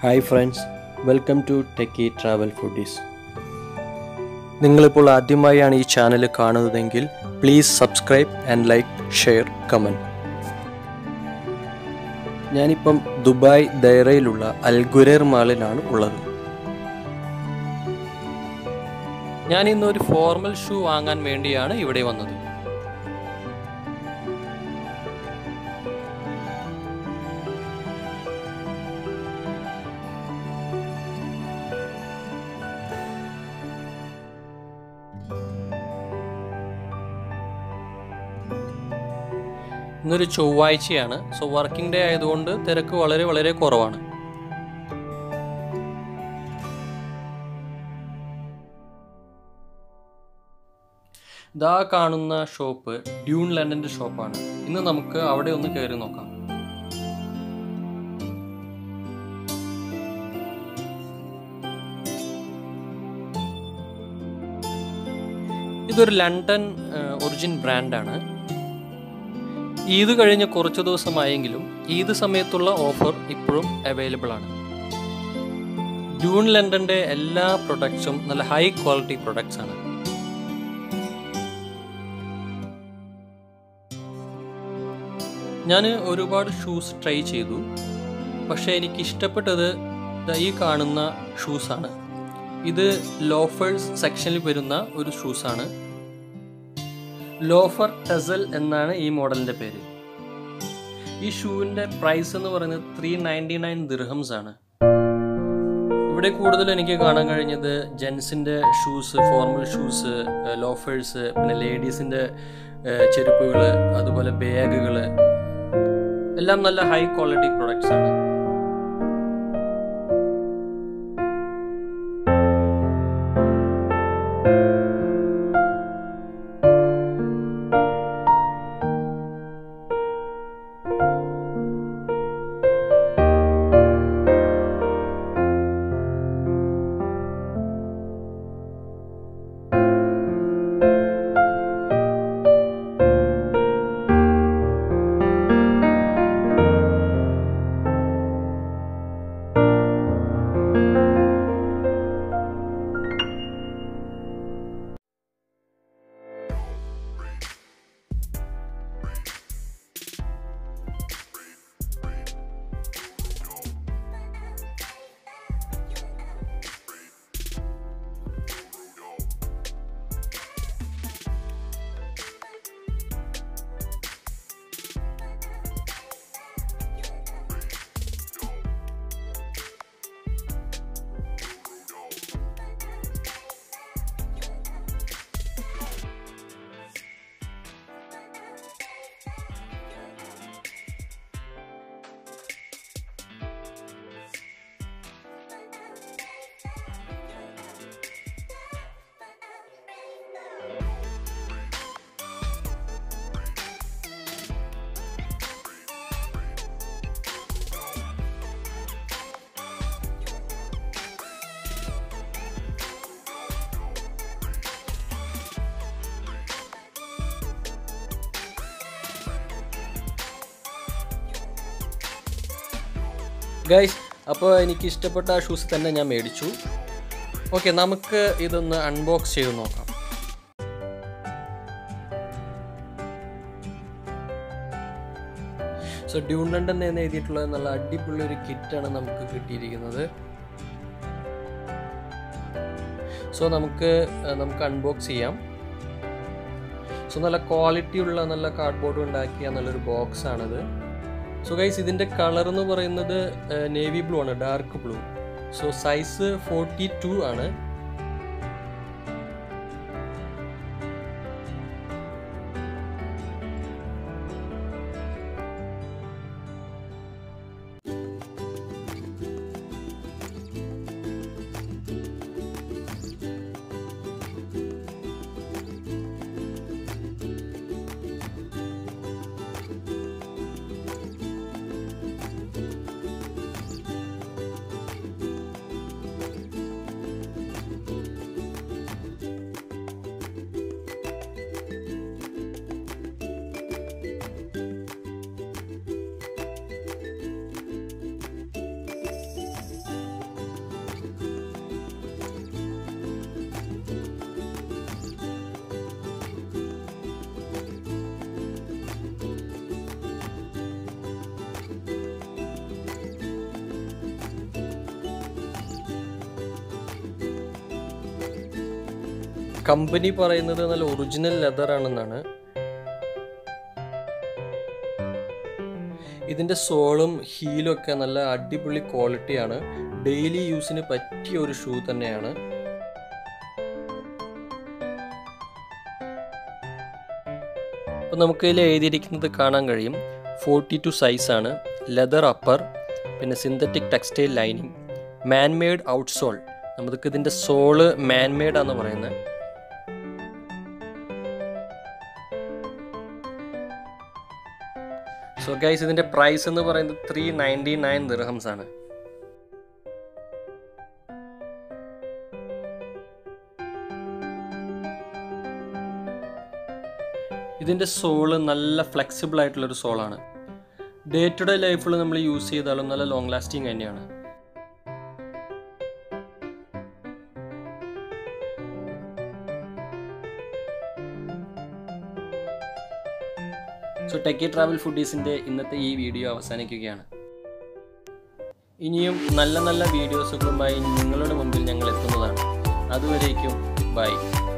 hi friends welcome to techie travel foodies നിങ്ങളിപ്പോൾ ആദ്യമായാണ് ഈ ചാനൽ കാണുന്നതെങ്കിൽ please subscribe and like share comment ഞാനിപ്പം ദുബായ് ദൈറയിലുള്ള അൽഗുരേർ മാളിലാണ് ഉള്ളത് ഞാൻ ഇന്ന് ഒരു ഫോർമൽ ഷൂ വാങ്ങാൻ വേണ്ടിയാണ് ഇവിടെ വന്നത് ഇന്നൊരു ചൊവ്വാഴ്ചയാണ് സോ വർക്കിംഗ് ഡേ ആയതുകൊണ്ട് തിരക്ക് വളരെ വളരെ കുറവാണ് ഇതാ കാണുന്ന ഷോപ്പ് ഡ്യൂൺ ലണ്ടൻ്റെ ഷോപ്പാണ് ഇന്ന് നമുക്ക് അവിടെ ഒന്ന് കയറി നോക്കാം ഇതൊരു ലണ്ടൻ ഒറിജിൻ ബ്രാൻഡാണ് ഈദ് കഴിഞ്ഞ് കുറച്ച് ദിവസമായെങ്കിലും ഈദ് സമയത്തുള്ള ഓഫർ ഇപ്പോഴും അവൈലബിൾ ആണ് ഡ്യൂൺ ലണ്ടൻ്റെ എല്ലാ പ്രൊഡക്ട്സും നല്ല ഹൈ ക്വാളിറ്റി പ്രൊഡക്ട്സ് ആണ് ഞാൻ ഒരുപാട് ഷൂസ് ട്രൈ ചെയ്തു പക്ഷേ എനിക്ക് ഇഷ്ടപ്പെട്ടത് ഈ കാണുന്ന ഷൂസാണ് ഇത് ലോഫേഴ്സ് സെക്ഷനിൽ വരുന്ന ഒരു ഷൂസാണ് ലോഫർ ടസൽ എന്നാണ് ഈ മോഡലിൻ്റെ പേര് ഈ ഷൂവിൻ്റെ പ്രൈസ് എന്ന് പറയുന്നത് ത്രീ നയൻറ്റി നയൻ ദിർഹംസ് ആണ് ഇവിടെ കൂടുതൽ എനിക്ക് കാണാൻ കഴിഞ്ഞത് ജെൻസിൻ്റെ ഷൂസ് ഫോർമൽ ഷൂസ് ലോഫേഴ്സ് പിന്നെ ലേഡീസിൻ്റെ ചെരുപ്പുകൾ അതുപോലെ ബാഗുകൾ എല്ലാം നല്ല ഹൈ ക്വാളിറ്റി പ്രൊഡക്ട്സ് ആണ് ഗൈസ് അപ്പോൾ എനിക്ക് ഇഷ്ടപ്പെട്ട ആ ഷൂസ് തന്നെ ഞാൻ മേടിച്ചു ഓക്കെ നമുക്ക് ഇതൊന്ന് അൺബോക്സ് ചെയ്ത് നോക്കാം സോ ഡ്യൂൺലണ്ടൻ എന്ന് എഴുതിയിട്ടുള്ള നല്ല അടിപൊളി ഒരു കിറ്റാണ് നമുക്ക് കിട്ടിയിരിക്കുന്നത് സോ നമുക്ക് നമുക്ക് അൺബോക്സ് ചെയ്യാം സോ നല്ല ക്വാളിറ്റി ഉള്ള നല്ല കാർഡ്ബോർഡ് ഉണ്ടാക്കിയ നല്ലൊരു ബോക്സ് ആണിത് സോ ഗൈസ് ഇതിൻ്റെ കളർ എന്ന് പറയുന്നത് നേവി ബ്ലൂ ആണ് dark blue so size forty two ആണ് കമ്പനി പറയുന്നത് നല്ല ഒറിജിനൽ ലെതർ ആണെന്നാണ് ഇതിൻ്റെ സോളും ഹീലും ഒക്കെ നല്ല അടിപൊളി ക്വാളിറ്റിയാണ് ഡെയിലി യൂസിന് പറ്റിയ ഒരു ഷൂ തന്നെയാണ് അപ്പോൾ നമുക്ക് ഇതിൽ എഴുതിയിരിക്കുന്നത് കാണാൻ കഴിയും ഫോർട്ടി ടു സൈസാണ് ലെതർ അപ്പർ പിന്നെ synthetic textile lining man made out sole നമുക്ക് ഇതിൻ്റെ സോള് മാൻ മെയ്ഡ് ആണെന്ന് പറയുന്നത് സോ ഗൈസ് ഇതിൻ്റെ പ്രൈസ് എന്ന് പറയുന്നത് ത്രീ നയൻറ്റി നയൻ ദിർഹംസ് ആണ് ഇതിൻ്റെ സോള് നല്ല ഫ്ലെക്സിബിൾ ആയിട്ടുള്ളൊരു സോളാണ് ഡേ ടു ഡേ ലൈഫിൽ നമ്മൾ യൂസ് ചെയ്താലും നല്ല ലോങ് ലാസ്റ്റിംഗ് തന്നെയാണ് സോ ടെക്കി ട്രാവൽ ഫുഡീസിൻ്റെ ഇന്നത്തെ ഈ വീഡിയോ അവസാനിക്കുകയാണ് ഇനിയും നല്ല നല്ല വീഡിയോസുകളുമായി നിങ്ങളുടെ മുമ്പിൽ ഞങ്ങൾ എത്തുന്നതാണ് അതുവരേക്കും ബൈ